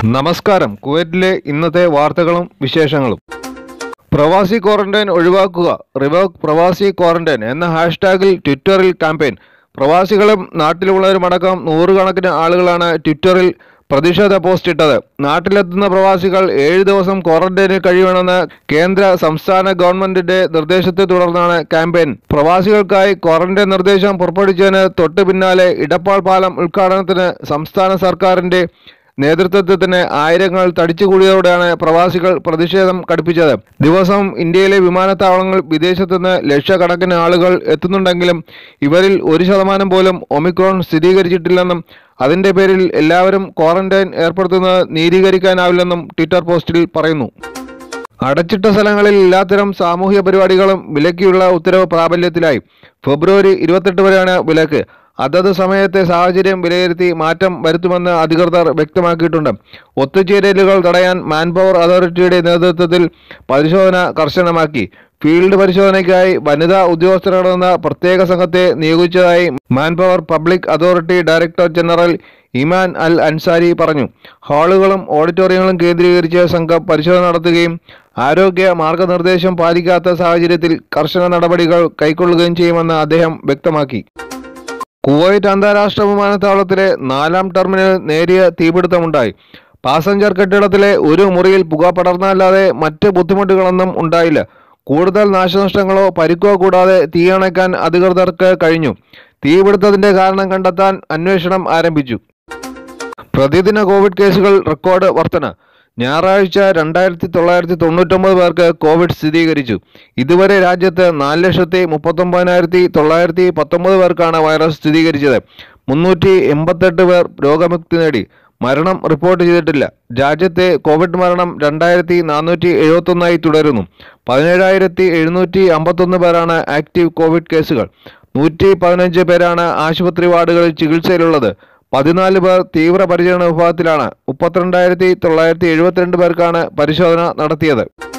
നമസ്കാരം കുവൈറ്റിലെ ഇന്നത്തെ വാർത്തകളും വിശേഷങ്ങളും പ്രവാസി ക്വാറന്റൈൻ ഒഴിവാക്കുക റിവോക്ക് പ്രവാസി ക്വാറന്റൈൻ എന്ന ഹാഷ്ടാഗിൽ ട്വിറ്ററിൽ ക്യാമ്പയിൻ പ്രവാസികളും നാട്ടിലുള്ളവരുമടക്കം നൂറുകണക്കിന് ആളുകളാണ് ട്വിറ്ററിൽ പ്രതിഷേധ പോസ്റ്റ് ഇട്ടത് നാട്ടിലെത്തുന്ന പ്രവാസികൾ ഏഴ് ദിവസം ക്വാറന്റൈനിൽ കഴിയണമെന്ന് കേന്ദ്ര സംസ്ഥാന ഗവൺമെന്റിന്റെ നിർദ്ദേശത്തെ തുടർന്നാണ് ക്യാമ്പയിൻ പ്രവാസികൾക്കായി ക്വാറന്റൈൻ നിർദ്ദേശം പുറപ്പെടുവിച്ചതിന് തൊട്ടു പിന്നാലെ ഇടപ്പാൾ പാലം ഉദ്ഘാടനത്തിന് സംസ്ഥാന സർക്കാരിന്റെ നേതൃത്വത്തിൽ തന്നെ ആയിരങ്ങൾ തടിച്ചുകൂടിയതോടെയാണ് പ്രവാസികൾ പ്രതിഷേധം കടുപ്പിച്ചത് ദിവസം ഇന്ത്യയിലെ വിമാനത്താവളങ്ങൾ വിദേശത്തുനിന്ന് ലക്ഷക്കണക്കിന് ആളുകൾ എത്തുന്നുണ്ടെങ്കിലും ഇവരിൽ ഒരു ശതമാനം പോലും ഒമിക്രോൺ സ്ഥിരീകരിച്ചിട്ടില്ലെന്നും അതിന്റെ പേരിൽ എല്ലാവരും ക്വാറന്റൈൻ ഏർപ്പെടുത്തുന്നത് നീതീകരിക്കാനാവില്ലെന്നും ട്വിറ്റർ പോസ്റ്റിൽ പറയുന്നു അടച്ചിട്ട സ്ഥലങ്ങളിൽ എല്ലാത്തരം സാമൂഹ്യ പരിപാടികളും വിലക്കിയുള്ള ഉത്തരവ് പ്രാബല്യത്തിലായി ഫെബ്രുവരി ഇരുപത്തെട്ട് വരെയാണ് വിലക്ക് അതത് സമയത്തെ സാഹചര്യം വിലയിരുത്തി മാറ്റം വരുത്തുമെന്ന് അധികൃതർ വ്യക്തമാക്കിയിട്ടുണ്ട് ഒത്തുചേരലുകൾ തടയാൻ മാൻപവർ അതോറിറ്റിയുടെ നേതൃത്വത്തിൽ പരിശോധന കർശനമാക്കി ഫീൽഡ് പരിശോധനയ്ക്കായി വനിതാ ഉദ്യോഗസ്ഥരടങ്ങുന്ന പ്രത്യേക സംഘത്തെ നിയോഗിച്ചതായി manpower public authority director general Iman Al Ansari പറഞ്ഞു ഹാളുകളും ഓഡിറ്റോറിയങ്ങളും കേന്ദ്രീകരിച്ച് സംഘം പരിശോധന നടത്തുകയും ആരോഗ്യ മാർഗനിർദ്ദേശം പാലിക്കാത്ത സാഹചര്യത്തിൽ കർശന നടപടികൾ കൈക്കൊള്ളുകയും ചെയ്യുമെന്ന് അദ്ദേഹം വ്യക്തമാക്കി കുവൈറ്റ് അന്താരാഷ്ട്ര വിമാനത്താവളത്തിലെ നാലാം ടെർമിനൽ നേരിയ തീപിടുത്തമുണ്ടായി പാസഞ്ചർ കെട്ടിടത്തിലെ ഒരു മുറിയിൽ പുക പടർന്നല്ലാതെ മറ്റ് ബുദ്ധിമുട്ടുകളൊന്നും ഉണ്ടായില്ല കൂടുതൽ നാശനഷ്ടങ്ങളോ പരിക്കോ കൂടാതെ തീയണയ്ക്കാൻ അധികൃതർക്ക് കഴിഞ്ഞു തീപിടുത്തത്തിന്റെ കാരണം കണ്ടെത്താൻ അന്വേഷണം ആരംഭിച്ചു പ്രതിദിന കോവിഡ് കേസുകൾ റെക്കോർഡ് വർധന ഞായറാഴ്ച രണ്ടായിരത്തി തൊള്ളായിരത്തി തൊണ്ണൂറ്റൊമ്പത് പേർക്ക് കോവിഡ് സ്ഥിരീകരിച്ചു ഇതുവരെ രാജ്യത്ത് നാല് ലക്ഷത്തി മുപ്പത്തൊമ്പതിനായിരത്തി തൊള്ളായിരത്തി പത്തൊമ്പത് പേർക്കാണ് വൈറസ് സ്ഥിരീകരിച്ചത് മുന്നൂറ്റി എൺപത്തെട്ട് പേർ രോഗമുക്തി നേടി മരണം റിപ്പോർട്ട് ചെയ്തിട്ടില്ല രാജ്യത്തെ കോവിഡ് മരണം രണ്ടായിരത്തി നാനൂറ്റി എഴുപത്തൊന്നായി തുടരുന്നു പതിനേഴായിരത്തി എഴുന്നൂറ്റി അമ്പത്തൊന്ന് പേരാണ് ആക്റ്റീവ് കോവിഡ് കേസുകൾ നൂറ്റി പതിനഞ്ച് പേരാണ് ആശുപത്രി വാർഡുകളിൽ ചികിത്സയിലുള്ളത് പതിനാല് പേർ തീവ്ര പരിചരണ വിഭാഗത്തിലാണ് മുപ്പത്തിരണ്ടായിരത്തി തൊള്ളായിരത്തി എഴുപത്തിരണ്ട് പേർക്കാണ് പരിശോധന നടത്തിയത്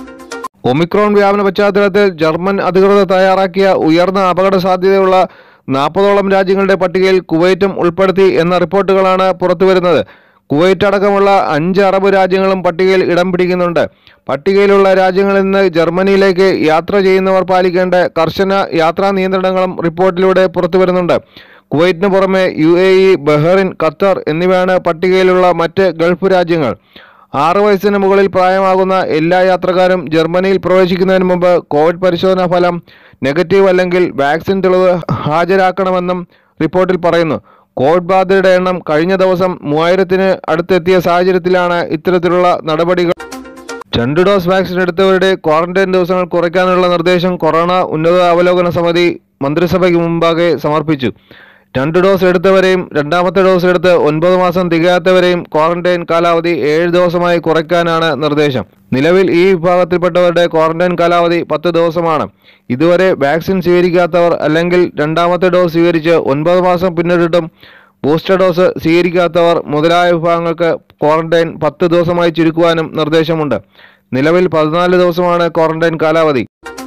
ഒമിക്രോൺ വ്യാപന പശ്ചാത്തലത്തിൽ ജർമ്മൻ അധികൃതർ തയ്യാറാക്കിയ ഉയർന്ന അപകട സാധ്യതയുള്ള നാൽപ്പതോളം രാജ്യങ്ങളുടെ പട്ടികയിൽ കുവൈറ്റും ഉൾപ്പെടുത്തി എന്ന റിപ്പോർട്ടുകളാണ് പുറത്തുവരുന്നത് കുവൈറ്റ് അടക്കമുള്ള അഞ്ച് അറബ് രാജ്യങ്ങളും പട്ടികയിൽ ഇടം പിടിക്കുന്നുണ്ട് പട്ടികയിലുള്ള രാജ്യങ്ങളിൽ നിന്ന് ജർമ്മനിയിലേക്ക് യാത്ര ചെയ്യുന്നവർ പാലിക്കേണ്ട കർശന യാത്രാ നിയന്ത്രണങ്ങളും റിപ്പോർട്ടിലൂടെ പുറത്തുവരുന്നുണ്ട് കുവൈറ്റിന് പുറമെ U A E Bahrain Qatar എന്നിവയാണ് പട്ടികയിലുള്ള മറ്റ് ഗൾഫ് രാജ്യങ്ങൾ ആറ് വയസ്സിന് മുകളിൽ പ്രായമാകുന്ന എല്ലാ യാത്രക്കാരും ജർമ്മനിയിൽ പ്രവേശിക്കുന്നതിന് മുമ്പ് കോവിഡ് പരിശോധനാ ഫലം നെഗറ്റീവ് അല്ലെങ്കിൽ വാക്സിൻ തെളിവ് ഹാജരാക്കണമെന്നും റിപ്പോർട്ടിൽ പറയുന്നു കോവിഡ് ബാധിതരുടെ എണ്ണം കഴിഞ്ഞ ദിവസം മൂവായിരത്തിന് അടുത്തെത്തിയ സാഹചര്യത്തിലാണ് ഇത്തരത്തിലുള്ള നടപടികൾ രണ്ട് ഡോസ് വാക്സിൻ എടുത്തവരുടെ ക്വാറന്റൈൻ ദിവസങ്ങൾ കുറയ്ക്കാനുള്ള നിർദ്ദേശം കൊറോണ ഉന്നത അവലോകന സമിതി മന്ത്രിസഭയ്ക്ക് മുമ്പാകെ സമർപ്പിച്ചു രണ്ട് ഡോസ് എടുത്തവരെയും രണ്ടാമത്തെ ഡോസ് എടുത്ത് ഒൻപത് മാസം തികയാത്തവരെയും ക്വാറന്റൈൻ കാലാവധി ഏഴ് ദിവസമായി കുറയ്ക്കാനാണ് നിർദ്ദേശം നിലവിൽ ഈ വിഭാഗത്തിൽപ്പെട്ടവരുടെ ക്വാറന്റൈൻ കാലാവധി പത്ത് ദിവസമാണ് ഇതുവരെ വാക്സിൻ സ്വീകരിക്കാത്തവർ അല്ലെങ്കിൽ രണ്ടാമത്തെ ഡോസ് സ്വീകരിച്ച് ഒൻപത് മാസം പിന്നിട്ടിട്ടും ബൂസ്റ്റർ ഡോസ് സ്വീകരിക്കാത്തവർ മുതലായ വിഭാഗങ്ങൾക്ക് ക്വാറന്റൈൻ പത്ത് ദിവസമായി ചുരുക്കുവാനും നിർദ്ദേശമുണ്ട് നിലവിൽ പതിനാല് ദിവസമാണ് ക്വാറന്റൈൻ കാലാവധി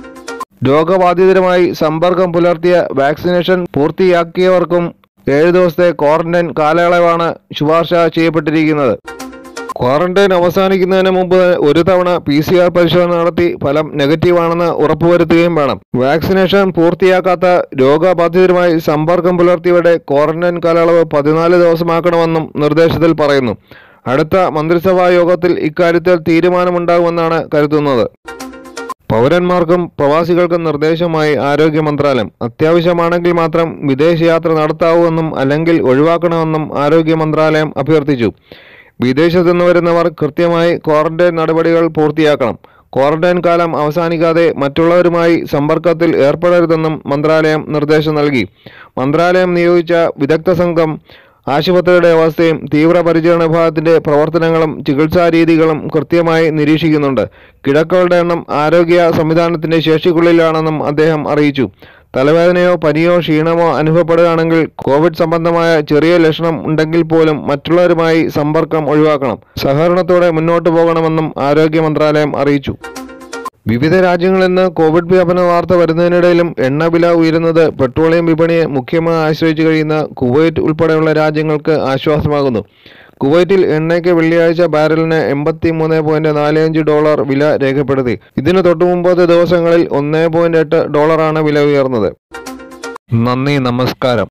രോഗബാധിതരുമായി സമ്പർക്കം പുലർത്തിയ വാക്സിനേഷൻ പൂർത്തിയാക്കിയവർക്കും ഏഴ് ദിവസത്തെ ക്വാറന്റൈൻ കാലയളവാണ് ശുപാർശ ചെയ്യപ്പെട്ടിരിക്കുന്നത് ക്വാറന്റൈൻ അവസാനിക്കുന്നതിന് മുമ്പ് ഒരു തവണ പി സി ആർ പരിശോധന നടത്തി ഫലം നെഗറ്റീവാണെന്ന് ഉറപ്പുവരുത്തുകയും വേണം വാക്സിനേഷൻ പൂർത്തിയാക്കാത്ത രോഗബാധിതരുമായി സമ്പർക്കം പുലർത്തിയവരുടെ ക്വാറന്റൈൻ കാലയളവ് പതിനാല് ദിവസമാക്കണമെന്നും നിർദ്ദേശത്തിൽ പറയുന്നു അടുത്ത മന്ത്രിസഭാ യോഗത്തിൽ ഇക്കാര്യത്തിൽ തീരുമാനമുണ്ടാകുമെന്നാണ് കരുതുന്നത് പൗരന്മാർക്കും പ്രവാസികൾക്കും നിർദ്ദേശമായി ആരോഗ്യ മന്ത്രാലയം അത്യാവശ്യമാണെങ്കിൽ മാത്രം വിദേശയാത്ര നടത്താവൂവെന്നും അല്ലെങ്കിൽ ഒഴിവാക്കണമെന്നും ആരോഗ്യ മന്ത്രാലയം അഭ്യർത്ഥിച്ചു വിദേശത്തു നിന്ന് വരുന്നവർ കൃത്യമായി ക്വാറന്റൈൻ നടപടികൾ പൂർത്തിയാക്കണം ക്വാറന്റൈൻ കാലം അവസാനിക്കാതെ മറ്റുള്ളവരുമായി സമ്പർക്കത്തിൽ ഏർപ്പെടരുതെന്നും മന്ത്രാലയം നിർദ്ദേശം നൽകി മന്ത്രാലയം നിയോഗിച്ച വിദഗ്ധ സംഘം ആശുപത്രിയുടെ അവസ്ഥയും തീവ്രപരിചരണ വിഭാഗത്തിന്റെ പ്രവർത്തനങ്ങളും ചികിത്സാ രീതികളും കൃത്യമായി നിരീക്ഷിക്കുന്നുണ്ട് കിടക്കകളുടെ എണ്ണം ആരോഗ്യ സംവിധാനത്തിന്റെ ശേഷിക്കുള്ളിലാണെന്നും അദ്ദേഹം അറിയിച്ചു തലവേദനയോ പനിയോ ക്ഷീണമോ അനുഭവപ്പെടുകയാണെങ്കിൽ കോവിഡ് സംബന്ധമായ ചെറിയ ലക്ഷണം ഉണ്ടെങ്കിൽ പോലും മറ്റുള്ളവരുമായി സമ്പർക്കം ഒഴിവാക്കണം സഹകരണത്തോടെ മുന്നോട്ടു പോകണമെന്നും ആരോഗ്യ മന്ത്രാലയം അറിയിച്ചു വിവിധ രാജ്യങ്ങളിൽ നിന്ന് കോവിഡ് വ്യാപന വാർത്ത വരുന്നതിനിടയിലും എണ്ണവില ഉയരുന്നത് പെട്രോളിയം വിപണിയെ മുഖ്യമായി ആശ്രയിച്ചു കഴിയുന്ന കുവൈറ്റ് ഉൾപ്പെടെയുള്ള രാജ്യങ്ങൾക്ക് ആശ്വാസമാകുന്നു കുവൈറ്റിൽ എണ്ണയ്ക്ക് വെള്ളിയാഴ്ച ബാരലിന് എൺപത്തി മൂന്ന് പോയിന്റ് നാല് അഞ്ച് ഡോളർ വില രേഖപ്പെടുത്തി ഇതിന് തൊട്ടുമുമ്പത്തെ ദിവസങ്ങളിൽ ഒന്ന് പോയിന്റ് എട്ട് ഡോളറാണ് വില ഉയർന്നത് നന്ദി നമസ്കാരം